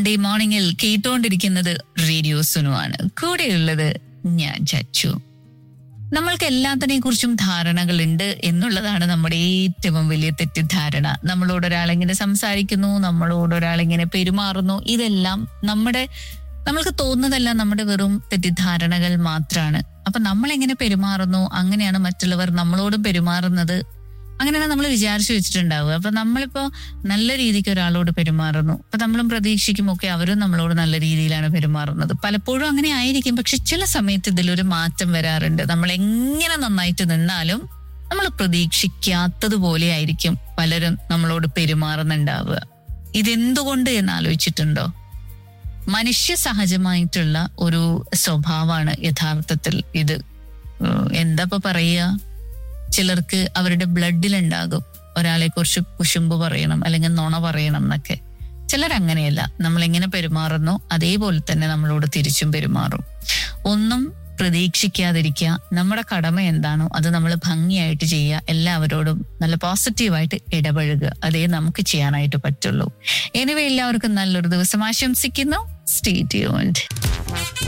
Sunday മോർണിംഗിൽ കേട്ടുകൊണ്ടിരിക്കുന്നത് radio സുനുവാണ് കൂടെയുള്ളത് ഞാൻ ചച്ചു നമ്മൾക്ക് എല്ലാത്തിനെ കുറിച്ചും ധാരണകളുണ്ട് എന്നുള്ളതാണ് നമ്മുടെ ഏറ്റവും വലിയ തെറ്റിദ്ധാരണ നമ്മളോട് ഒരാളിങ്ങനെ സംസാരിക്കുന്നു നമ്മളോട് ഒരാളിങ്ങനെ പെരുമാറുന്നു ഇതെല്ലാം നമ്മുടെ നമ്മൾക്ക് തോന്നുന്നതെല്ലാം നമ്മുടെ വെറും തെറ്റിദ്ധാരണകൾ മാത്രമാണ് അപ്പൊ നമ്മൾ എങ്ങനെ പെരുമാറുന്നു അങ്ങനെയാണ് മറ്റുള്ളവർ നമ്മളോടും പെരുമാറുന്നത് അങ്ങനെയാണ് നമ്മൾ വിചാരിച്ചു വെച്ചിട്ടുണ്ടാവുക അപ്പൊ നമ്മളിപ്പോ നല്ല രീതിക്ക് ഒരാളോട് പെരുമാറുന്നു അപ്പൊ നമ്മളും പ്രതീക്ഷിക്കും ഒക്കെ അവരും നമ്മളോട് നല്ല രീതിയിലാണ് പെരുമാറുന്നത് പലപ്പോഴും അങ്ങനെ ആയിരിക്കും പക്ഷെ ചില സമയത്ത് ഇതിലൊരു മാറ്റം വരാറുണ്ട് നമ്മൾ എങ്ങനെ നന്നായിട്ട് നിന്നാലും നമ്മൾ പ്രതീക്ഷിക്കാത്തതുപോലെ ആയിരിക്കും പലരും നമ്മളോട് പെരുമാറുന്നുണ്ടാവുക ഇതെന്തുകൊണ്ട് എന്ന് ആലോചിച്ചിട്ടുണ്ടോ മനുഷ്യ സഹജമായിട്ടുള്ള ഒരു സ്വഭാവമാണ് യഥാർത്ഥത്തിൽ ഇത് ഏഹ് എന്താ ഇപ്പൊ പറയുക ചിലർക്ക് അവരുടെ ബ്ലഡിലുണ്ടാകും ഒരാളെ കുറിച്ച് കുശുമ്പ് പറയണം അല്ലെങ്കിൽ നുണ പറയണം എന്നൊക്കെ ചിലർ അങ്ങനെയല്ല നമ്മൾ എങ്ങനെ പെരുമാറുന്നു അതേപോലെ തന്നെ നമ്മളോട് തിരിച്ചും പെരുമാറും ഒന്നും പ്രതീക്ഷിക്കാതിരിക്കുക നമ്മുടെ കടമ എന്താണോ അത് നമ്മൾ ഭംഗിയായിട്ട് ചെയ്യുക എല്ലാവരോടും നല്ല പോസിറ്റീവായിട്ട് ഇടപഴകുക അതേ നമുക്ക് ചെയ്യാനായിട്ട് പറ്റുള്ളൂ എനിവേ എല്ലാവർക്കും നല്ലൊരു ദിവസം ആശംസിക്കുന്നു സ്റ്റേ ട്യൂൺഡ്